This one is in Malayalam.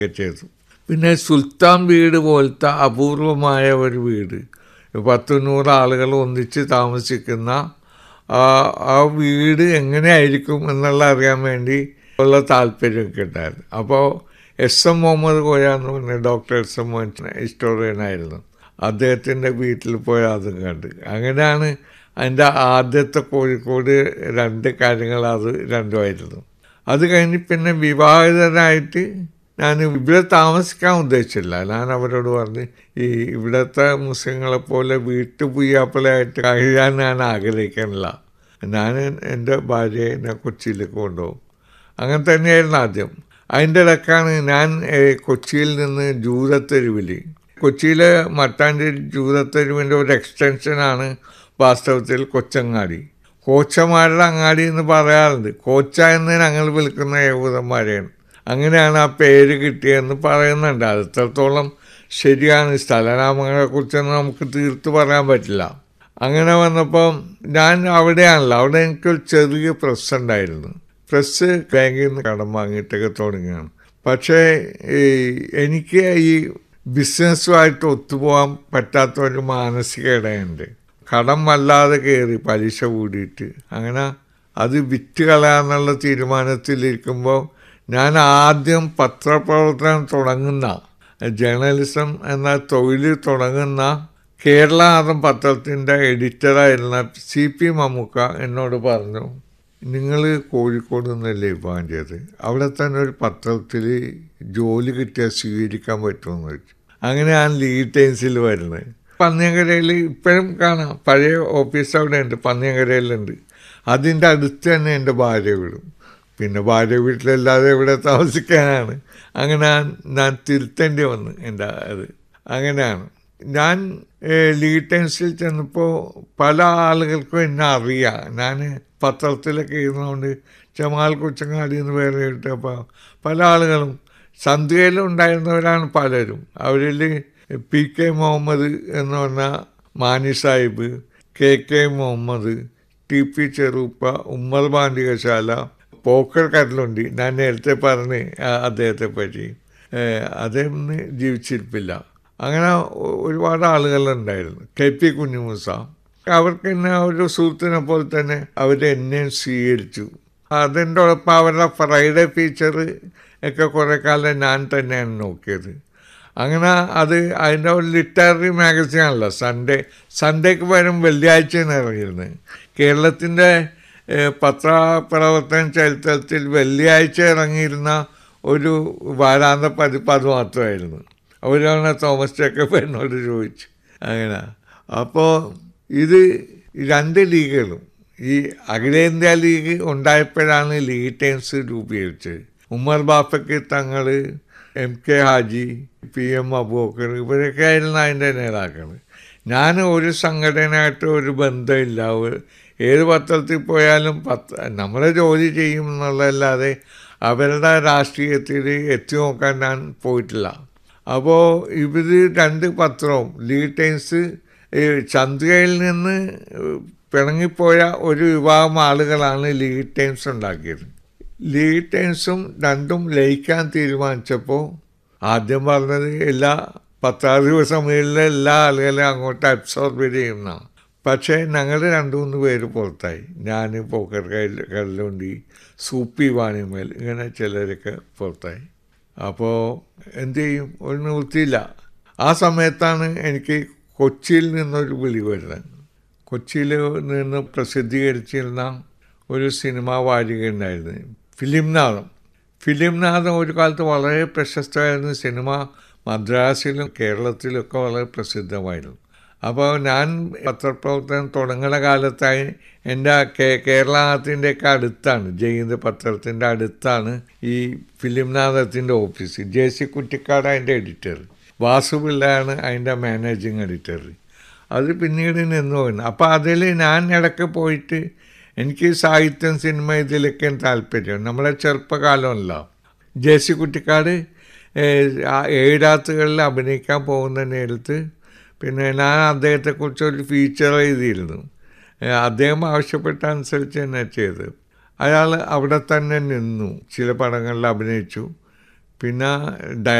ചെയ്തു പിന്നെ സുൽത്താൻ വീട് പോലത്തെ അപൂർവമായ ഒരു വീട് പത്ത് നൂറ് ആളുകൾ ഒന്നിച്ച് താമസിക്കുന്ന ആ ആ വീട് എങ്ങനെയായിരിക്കും എന്നുള്ള അറിയാൻ വേണ്ടി ഉള്ള താല്പര്യമൊക്കെ ഉണ്ടായിരുന്നു അപ്പോൾ എസ് എം മുഹമ്മദ് കോയ എന്ന് പറഞ്ഞ ഡോക്ടർ എസ് എം മോഹൻ ഹിസ്റ്റോറിയനായിരുന്നു അദ്ദേഹത്തിൻ്റെ വീട്ടിൽ പോയി അതും കണ്ട് അങ്ങനെയാണ് അതിൻ്റെ ആദ്യത്തെ കോഴിക്കോട് രണ്ട് കാര്യങ്ങൾ അത് രണ്ടുമായിരുന്നു അത് കഴിഞ്ഞ് പിന്നെ വിവാഹിതനായിട്ട് ഞാൻ ഇവിടെ താമസിക്കാൻ ഉദ്ദേശിച്ചില്ല ഞാൻ അവരോട് പറഞ്ഞ് ഈ ഇവിടുത്തെ മുസ്ലിങ്ങളെ പോലെ വീട്ടുപുയ്യാപ്പിളായിട്ട് കഴിയാൻ ഞാൻ ആഗ്രഹിക്കുന്നില്ല ഞാൻ എൻ്റെ ഭാര്യയെ ഞാൻ കൊച്ചിയിലേക്ക് കൊണ്ടുപോകും അങ്ങനെ തന്നെയായിരുന്നു ആദ്യം അതിൻ്റെ ഇടക്കാണ് ഞാൻ ഏഹ്, കൊച്ചിയിൽ നിന്ന് ജൂതത്തെരുവിൽ കൊച്ചിയിലെ മട്ടാഞ്ചേരി ജൂതത്തെരുവിൻ്റെ ഒരു എക്സ്റ്റൻഷനാണ് വാസ്തവത്തിൽ കൊച്ചങ്ങാടി കോച്ചമാരുടെ അങ്ങാടി എന്ന് പറയാറുണ്ട് കോച്ച എന്ന് ഞങ്ങൾ വിളിക്കുന്ന യഹൂദന്മാരെയാണ് അങ്ങനെയാണ് ആ പേര് കിട്ടിയതെന്ന് പറയുന്നുണ്ട് അത് എത്രത്തോളം ശരിയാണ് സ്ഥലനാമങ്ങളെ കുറിച്ചൊന്നും നമുക്ക് തീർത്ത് പറയാൻ പറ്റില്ല അങ്ങനെ വന്നപ്പോൾ ഞാൻ അവിടെയാണല്ലോ അവിടെ എനിക്കൊരു ചെറിയ പ്രസ് ഉണ്ടായിരുന്നു പ്രസ് ബാങ്കിൽ നിന്ന് കടം വാങ്ങിയിട്ടൊക്കെ തുടങ്ങിയാണ് പക്ഷേ ഈ എനിക്ക് ഈ ബിസിനസ്സുമായിട്ട് ഒത്തുപോകാൻ പറ്റാത്ത ഒരു മാനസിക ഇടയുണ്ട് കടം വല്ലാതെ കയറി പലിശ കൂടിയിട്ട് അങ്ങനെ അത് വിറ്റ് കളയാന്നുള്ള തീരുമാനത്തിലിരിക്കുമ്പോൾ ഞാൻ ആദ്യം പത്രപ്രവർത്തനം തുടങ്ങുന്ന ജേർണലിസം എന്ന തൊഴിൽ തുടങ്ങുന്ന കേരളനാഥം പത്രത്തിൻ്റെ എഡിറ്ററായിരുന്ന സി പി മമ്മൂക്ക എന്നോട് പറഞ്ഞു നിങ്ങൾ കോഴിക്കോട് നിന്നല്ലേ വിഭാഗം ചെയ്ത് അവിടെ തന്നെ ഒരു പത്രത്തിൽ ജോലി കിട്ടിയാൽ സ്വീകരിക്കാൻ പറ്റുമെന്ന് ചോദിച്ചു അങ്ങനെ ഞാൻ ലീഡ് ടൈംസിൽ വരുന്നത് പന്നിയങ്കരയിൽ ഇപ്പോഴും കാണാം പഴയ ഓഫീസ് അവിടെ ഉണ്ട് പന്നിയങ്കരയിലുണ്ട് അതിൻ്റെ അടുത്ത് തന്നെ എൻ്റെ ഭാര്യ വീടും പിന്നെ ഭാര്യ വീട്ടിലല്ലാതെ ഇവിടെ താമസിക്കാനാണ് അങ്ങനെ ഞാൻ- ഞാൻ തിരുത്തേണ്ടി വന്നു എൻ്റെ അത് അങ്ങനെയാണ് ഞാൻ ഏഹ്, ലീഡ് ടൈംസിൽ ചെന്നപ്പോൾ പല ആളുകൾക്കും എന്നെ അറിയാം ഞാൻ പത്രത്തിലൊക്കെ ഇരുന്നുകൊണ്ട് ജമാൽ കൊച്ചങ്ങാടി എന്ന് പേര് കേട്ടപ്പോൾ പല ആളുകളും സന്ധ്യയിലുണ്ടായിരുന്നവരാണ് പലരും അവരിൽ പി കെ മുഹമ്മദ് എന്ന് പറഞ്ഞ Mani Sahib K K Muhammad T P Cheruppa Ummer ബാണ്ടികശാല Pokker കരലുണ്ടി ഞാൻ നേരത്തെ പറഞ്ഞ് ആ അദ്ദേഹത്തെ പറ്റി ഏഹ് അദ്ദേഹം ഇന്ന് ജീവിച്ചിരിപ്പില്ല അങ്ങനെ ഒ- ഒരുപാട് ആളുകളുണ്ടായിരുന്നു കെ പി കുഞ്ഞുമൂസ അവർക്ക് എന്നെ ഒരു സുഹൃത്തിനെ പോലെ തന്നെ അവർ എന്നെ സ്വീകരിച്ചു അതിൻ്റെ ഒപ്പം അവരുടെ ഫ്രൈഡേ ഫീച്ചർ ഒക്കെ കുറേ കാലം ഞാൻ തന്നെയാണ് നോക്കിയത് അങ്ങനെ അത് അതിൻ്റെ ഒരു ലിറ്റററി മാഗസിൻ ആണല്ലോ സൺഡേ സൺഡേക്ക് പകരം വെള്ളിയാഴ്ചയാണ് ഇറങ്ങിയിരുന്നത് കേരളത്തിൻ്റെ ഏഹ്, പത്രപ്രവർത്തന ചരിത്രത്തിൽ വെള്ളിയാഴ്ച ഇറങ്ങിയിരുന്ന ഒരു വാരാന്ത പതിപ്പ് അത് മാത്രമായിരുന്നു അവരാണ് തോമസ് ജേക്കബ് എന്നോട് ചോദിച്ചു അങ്ങനെ അപ്പോൾ ഇത് രണ്ട് ലീഗുകളും ഈ അഖിലേന്ത്യാ ലീഗ് ഉണ്ടായപ്പോഴാണ് ലീഗ് ടൈംസ് രൂപീകരിച്ചത് ഉമ്മർ ബാഫയ്ക്ക് Thangal M K Haji P M Abookar ഇവരൊക്കെ ആയിരുന്നു അതിൻ്റെ നേതാക്കൾ ഞാൻ ഒരു സംഘടനയായിട്ട് ഒരു ബന്ധമില്ല ഒരു- ഏത് പത്രത്തിൽ പോയാലും പത്ര നമ്മളെ ജോലി ചെയ്യും എന്നുള്ളതല്ലാതെ അവരുടെ രാഷ്ട്രീയത്തിൽ എത്തി നോക്കാൻ ഞാൻ പോയിട്ടില്ല അപ്പോൾ ഇവർ രണ്ട് പത്രവും ലീഡ് ടൈംസ് ഈ ചന്ദ്രയിൽ നിന്ന് പിണങ്ങിപ്പോയ ഒരു വിഭാഗം ആളുകളാണ് ലീഡ് ടൈംസ് ഉണ്ടാക്കിയത് ലീഡ് ടൈംസും രണ്ടും ലയിക്കാൻ തീരുമാനിച്ചപ്പോൾ ആദ്യം പറഞ്ഞത് എല്ലാ പത്താധിപ സമിതിയിലെ എല്ലാ ആളുകളെയും അങ്ങോട്ട് അബ്സോർബ് ചെയ്യുന്നതാണ് പക്ഷേ ഞങ്ങൾ രണ്ട് മൂന്ന് പേര് പുറത്തായി ഞാൻ പോക്കർ കല്ലുണ്ടി സൂപ്പി വാണിമേൽ ഇങ്ങനെ ചിലരൊക്കെ പുറത്തായി അപ്പോൾ എന്ത് ചെയ്യും ഒരു നിവൃത്തിയില്ല ആ സമയത്താണ് എനിക്ക് കൊച്ചിയിൽ നിന്നൊരു വിളി വരുന്നത് കൊച്ചിയിൽ നിന്ന് പ്രസിദ്ധീകരിച്ചിരുന്ന ഒരു സിനിമാ വാരിക ഉണ്ടായിരുന്നു ഫിലിംനാഥം ഫിലിംനാഥം ഒരു കാലത്ത് വളരെ പ്രശസ്തമായിരുന്ന സിനിമ മദ്രാസിലും കേരളത്തിലൊക്കെ വളരെ പ്രസിദ്ധമായിരുന്നു അപ്പോൾ ഞാൻ പത്രപ്രവർത്തനം തുടങ്ങുന്ന കാലത്തായി എൻ്റെ കേ കേരളത്തിൻ്റെയൊക്കെ അടുത്താണ് ജയിന്ത് പത്രത്തിൻ്റെ അടുത്താണ് ഈ ഫിലിംനാഥത്തിൻ്റെ ഓഫീസ് ജെ സി കുറ്റിക്കാട് അതിൻ്റെ എഡിറ്റർ വാസുപിള്ളയാണ് അതിൻ്റെ മാനേജിങ് എഡിറ്റർ അത് പിന്നീട് നിന്ന് പോയിരുന്നു അപ്പോൾ അതിൽ ഞാൻ ഇടയ്ക്ക് പോയിട്ട് എനിക്ക് സാഹിത്യം സിനിമ ഇതിലൊക്കെ താല്പര്യം നമ്മളെ ചെറുപ്പകാലമല്ല ജെ സി കുറ്റിക്കാട് ഏഴാത്തുകളിൽ അഭിനയിക്കാൻ പോകുന്ന നേരത്ത് പിന്നെ ഞാൻ അദ്ദേഹത്തെക്കുറിച്ച് ഒരു ഫീച്ചർ എഴുതിയിരുന്നു ഏഹ് അദ്ദേഹം ആവശ്യപ്പെട്ട അനുസരിച്ച് തന്നെ ചെയ്ത് അയാൾ അവിടെ തന്നെ നിന്നു ചില പടങ്ങളിൽ അഭിനയിച്ചു പിന്നെ ഡയ